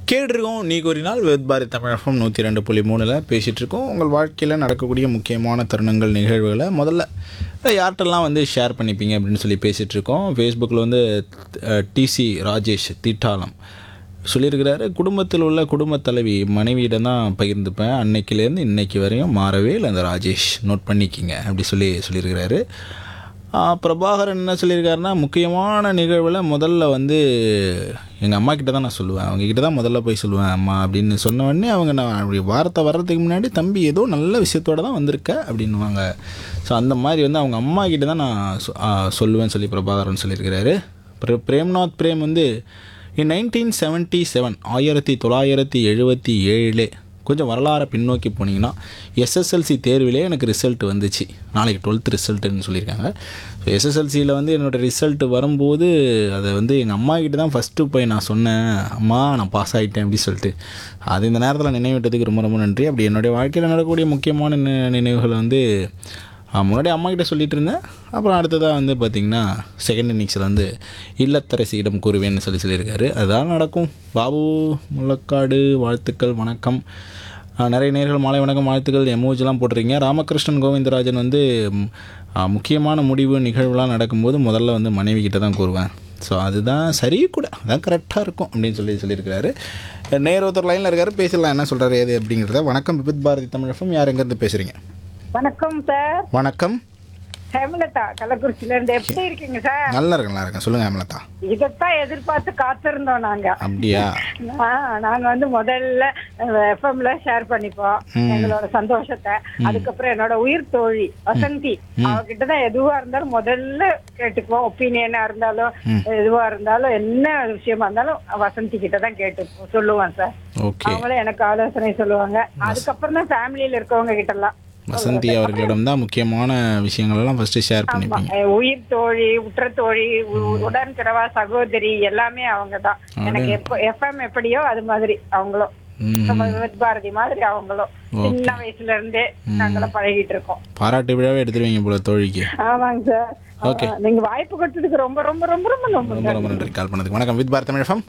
கேட்டிருக்கோம் நீ ஒரு நாள் வெத் பாரத் தமிழகம் நூற்றி ரெண்டு புள்ளி மூணில் பேசிகிட்டு இருக்கோம் உங்கள் வாழ்க்கையில் நடக்கக்கூடிய முக்கியமான தருணங்கள் நிகழ்வுகளை முதல்ல யார்கிட்டலாம் வந்து ஷேர் பண்ணிப்பீங்க அப்படின்னு சொல்லி பேசிகிட்டு இருக்கோம் ஃபேஸ்புக்கில் வந்து டிசி ராஜேஷ் திட்டாலம் சொல்லியிருக்கிறாரு குடும்பத்தில் உள்ள குடும்பத் தலைவி மனைவியிடம் தான் பகிர்ந்துப்பேன் அன்னைக்கிலேருந்து இன்னைக்கு வரையும் மாறவே இல்லை அந்த ராஜேஷ் நோட் பண்ணிக்கிங்க அப்படி சொல்லி சொல்லியிருக்கிறாரு ஆ, பிரபாகரன் என்ன சொல்லியிருக்காருன்னா முக்கியமான நிகழ்வில் முதல்ல வந்து எங்கள் அம்மா கிட்ட தான் நான் சொல்லுவேன் அவங்க கிட்ட தான் முதல்ல போய் சொல்லுவேன் அம்மா அப்படின்னு சொன்ன உடனே அவங்க நான் அப்படி வார்த்தை வர்றதுக்கு முன்னாடி தம்பி ஏதோ நல்ல விஷயத்தோட தான் வந்திருக்க அப்படின்னுவாங்க ஸோ அந்த மாதிரி வந்து அவங்க அம்மா கிட்ட தான் நான் சொ- ஆ, சொல்லுவேன்னு சொல்லி பிரபாகரன் சொல்லியிருக்கிறாரு பிர- பிரேம்நாத் பிரேம் வந்து இன் நைன்டீன் செவன்ட்டி செவன் ஆயிரத்தி தொள்ளாயிரத்தி எழுபத்தி ஏழிலே கொஞ்சம் வரலாறை பின்னோக்கி போனீங்கன்னா எஸ்எஸ்எல்சி தேர்விலே எனக்கு ரிசல்ட் வந்துச்சு நாளைக்கு டுவெல்த் ரிசல்ட்டுன்னு சொல்லியிருக்காங்க ஸோ எஸ்எஸ்எல்சியில் வந்து என்னோடய ரிசல்ட் வரும்போது அதை வந்து எங்கள் அம்மா கிட்ட தான் ஃபஸ்ட்டு போய் நான் சொன்னேன் அம்மா நான் பாஸ் ஆகிட்டேன் அப்படின்னு சொல்லிட்டு அது இந்த நேரத்தில் நினைவிட்டதுக்கு ரொம்ப ரொம்ப நன்றி அப்படி என்னுடைய வாழ்க்கையில் நடக்கக்கூடிய முக்கியமான நி- நினைவுகளை வந்து ஆ, முன்னாடி அம்மா கிட்ட சொல்லிட்டு இருந்தேன் அப்புறம் அடுத்ததாக வந்து பார்த்திங்கன்னா செகண்ட் இன்னிங்ஸில் வந்து இல்லத்தரசியிடம் கூறுவேன்னு சொல்லி சொல்லியிருக்காரு அதுதான் நடக்கும் பாபு முள்ளக்காடு வாழ்த்துக்கள் வணக்கம் ஆ, நிறைய நேர்கள் மாலை வணக்கம் வாழ்த்துக்கள் எமோஜெலாம் போட்டிருக்கீங்க ராமகிருஷ்ணன் கோவிந்தராஜன் வந்து ம், ஆ, முக்கியமான முடிவு நிகழ்வுலாம் நடக்கும்போது முதல்ல வந்து மனைவி கிட்ட தான் கூறுவேன் ஸோ அதுதான் சரி கூட அதான் கரெக்டாக இருக்கும் அப்படின்னு சொல்லி சொல்லியிருக்கிறாரு நேர் ஒருத்தர் லைனில் இருக்காரு பேசலாம் என்ன சொல்கிறாரு ஏது அப்படிங்கிறத வணக்கம் விபித் பாரதி தமிழகம் யார் எங்கேருந்து பேசுகிறீங்க வணக்கம் சார் வணக்கம் ஹேமலதா கள்ளக்குறிச்சில இருந்து எப்படி இருக்கீங்க சார் நல்லா இருக்கேன் நல்லா இருக்கேன் சொல்லுங்க அமலதா இதைத்தான் எதிர்பார்த்து காத்திருந்தோம் நாங்க அப்படியா ஆ, நாங்க வந்து முதல்ல எஃப்எம்ல ஷேர் பண்ணிப்போம் எங்களோட சந்தோஷத்தை அதுக்கப்புறம் என்னோட உயிர் தோழி வசந்தி அவகிட்ட தான் எதுவா இருந்தாலும் முதல்ல கேட்டுக்குவோம் ஒப்பீனியனா இருந்தாலும் எதுவா இருந்தாலும் என்ன விஷயமா இருந்தாலும் வசந்தி கிட்ட தான் கேட்டு சொல்லுவோம் சார் ஓகே அவங்களும் எனக்கு ஆலோசனை சொல்லுவாங்க அதுக்கப்புறம் தான் ஃபேமிலியில இருக்கவங்க கிட்ட எல்லாம் வசந்தி அவர்களிடம் தான் முக்கியமான விஷயங்கள் எல்லாம் ஃபர்ஸ்ட் ஷேர் பண்ணிப்பீங்க அஹ் உயிர் தோழி உற்ற தோழி உ- உடன்பிறவா சகோதரி எல்லாமே அவங்க தான் எனக்கு எப்போ எஃப்எம் எப்படியோ அது மாதிரி அவங்களும் ம். நம்ம வித் பாரதி மாதிரி அவங்களும் சின்ன வயசுல இருந்தே நாங்களும் பழகிட்டு இருக்கோம் பாராட்டு விழாவே எடுத்துருவீங்க போல தோழிக்கு ஆமாங்க சார் Okay. ஆஹ் நீங்க வாய்ப்பு கொடுத்ததுக்கு ரொம்ப ரொம்ப ரொம்ப ரொம்ப ரொம்ப ரொம்ப ரொம்ப நன்றி கால் பண்ணதுக்கு வணக்கம் வித் பாரத் தமிழகம்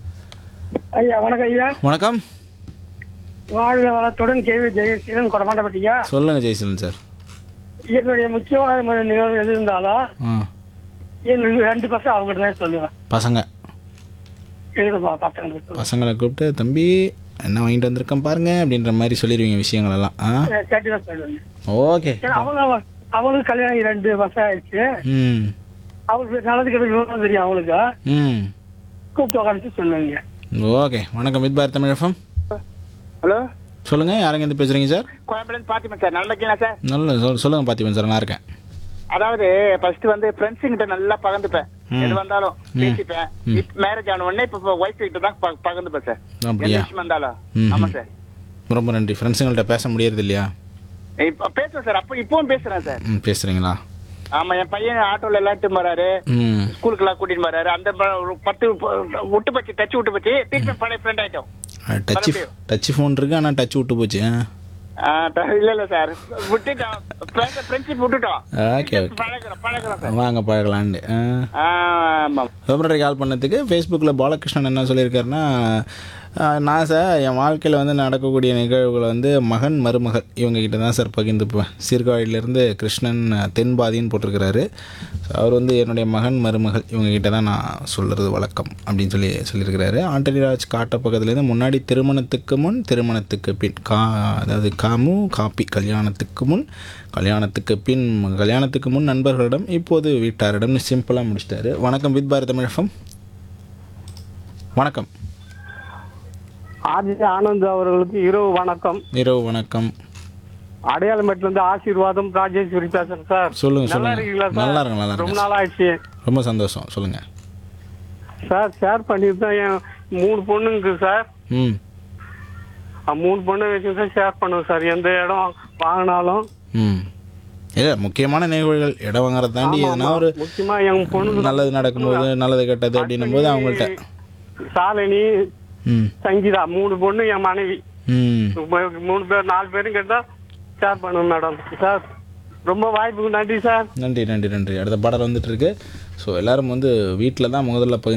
ஐயா வணக்கம் ஐயா வணக்கம் வாழ்க வளத்துடன் கேவி ஜெயசீலன் கொடமாட்டப்பட்டீங்க சொல்லுங்க ஜெய்சலன் சார் என்னுடைய முக்கியமான நிகழ்வு எது இருந்தாலும் ஆ என்னுடைய ரெண்டு பசங்க அவங்ககிட்ட தான் சொல்லுவேன் பசங்க எழுதுப்பா பசங்க பசங்களை கூப்பிட்டு தம்பி என்ன வாங்கிட்டு வந்திருக்கேன் பாருங்க அப்படின்ற மாதிரி சொல்லிடுவீங்க விஷயங்கள் எல்லாம் ஆ கேட்டு தான் சொல்லுவேன் ஓகே ஏன்னா அவங்க அவங்களுக்கு கல்யாணம் ஆகி ரெண்டு வருஷம் ஆயிடுச்சு ம் அவங்களுக்கு நல்லது கெட்டது விவரம் தெரியும் அவங்களுக்கு ம் கூப்பிட்டு உட்காந்து சொல்லுவீங்க ஓகே வணக்கம் வித் பாரத் தமிழகம் ஹலோ சொல்லுங்க யாருங்க இருந்து பேசுறீங்க சார் கோயம்புலேருந்து பாத்திமா சார் நல்லா இருக்கீங்களா சார் நல்ல சொல் சொல்லுங்க பார்த்திபன் சார் நல்லா இருக்கேன் அதாவது ஃபர்ஸ்ட் வந்து ஃப்ரெண்ட்ஸுங்கிட்ட நல்லா பகிர்ந்துப்பேன் எது வந்தாலும் பேசிப்பேன் இப்ப மேரேஜ் ஆன உடனே இப்ப ஒய்ஃப் கிட்ட தான் ப- பகிர்ந்துப்பேன் சார் எந்த அப்படியா விஷயம் வந்தாலும் ம். ஆமா சார் ரொம்ப நன்றி ஃப்ரெண்ட்ஸுங்கள்ட்ட பேச முடியறது இல்லையா இப்ப பேசுறேன் சார் அப்போ இப்பவும் பேசுறேன் சார் ம் பேசுகிறீங்களா ஆமா என் பையன் ஆட்டோல எல்லாட்டும் வராரு ம் ஸ்கூலுக்கு எல்லாம் கூட்டிட்டு வராரு அந்த ப- ஒரு பத்து ப- விட்டு போச்சு டச் விட்டு போச்சு திருப்பி பழைய ஃப்ரெண்ட் ஆயிட்டோம் டச்சு மறுபடியும். டச்சு ஃபோன் இருக்கு ஆனால் டச் விட்டு போச்சு ஆ, த- இல்ல இல்ல சார் விட்டுட்டோம் ஃப்ரெண்ட்ஷிப் விட்டுட்டோம் ஓகே ஓகே பழகிறோம் பழகிறோம் சார் வாங்க பழகலான்ட்டு ஆ ஆ, ஆமா ரொம்ப கால் பண்ணதுக்கு ஃபேஸ்புக்கில் பாலகிருஷ்ணன் என்ன சொல்லியிருக்காருன்னா ஆஹ், நான் சார் என் வாழ்க்கையில் வந்து நடக்கக்கூடிய நிகழ்வுகளை வந்து மகன் மருமகள் இவங்க கிட்ட தான் சார் பகிர்ந்துப்பேன் சீர்காழியிலேருந்து கிருஷ்ணன் தென்பாதின்னு போட்டிருக்கிறாரு So, அவர் வந்து என்னுடைய மகன் மருமகள் இவங்க கிட்ட தான் நான் சொல்கிறது வழக்கம் அப்படின்னு சொல்லி சொல்லியிருக்கிறாரு ஆண்டனிராஜ் காட்ட பக்கத்துலேருந்து முன்னாடி திருமணத்துக்கு முன் திருமணத்துக்கு பின் கா அதாவது காமு காப்பி கல்யாணத்துக்கு முன் கல்யாணத்துக்கு பின் கல்யாணத்துக்கு முன் நண்பர்களிடம் இப்போது வீட்டாரிடம் சிம்பிளாக முடிச்சிட்டாரு வணக்கம் வித் பாரத் தமிழகம் வணக்கம் ஆதி ஆனந்த் அவர்களுக்கு இரவு வணக்கம் இரவு வணக்கம் அடையாளமேட்ல இருந்து ஆசீர்வாதம் ராஜேஸ்வரி பேசுறேன் சார் சொல்லுங்க நல்லா சொல்லுங்க இருக்கீங்களா சார் நல்லா இருக்கேன் நல்லா ரொம்ப இருக்கேன் நாள் ஆயிடுச்சு ரொம்ப சந்தோஷம் சொல்லுங்க சார் ஷேர் பண்ணியிருந்தேன் என் மூணு பொண்ணுங்க சார் ம் அஹ் மூணு பொண்ணு வச்சு சார் ஷேர் பண்ணுவேன் சார் எந்த இடம் வாங்கினாலும் ம் இல்லை முக்கியமான நிகழ்வுகள் இடம் வாங்குறத தாண்டி எதனா ஒரு முக்கியமா என் பொண்ணு நல்லது நடக்கும்போது நல்லது கெட்டது அப்படின்னும் போது அவங்கள்ட்ட சாலினி ம் சங்கீதா மூணு பொண்ணு என் மனைவி ம் மூ- மூணு பேர் நாலு பேரும் கேட்டா ஷேர் பண்ணுவேன் மேடம் சார் ரொம்ப வாய்ப்புக்கு நன்றி சார் நன்றி நன்றி நன்றி அடுத்த பாடல் வந்துட்டு இருக்கு ஸோ எல்லாரும் வந்து வீட்டில் தான் முதல்ல பகிர்ந்து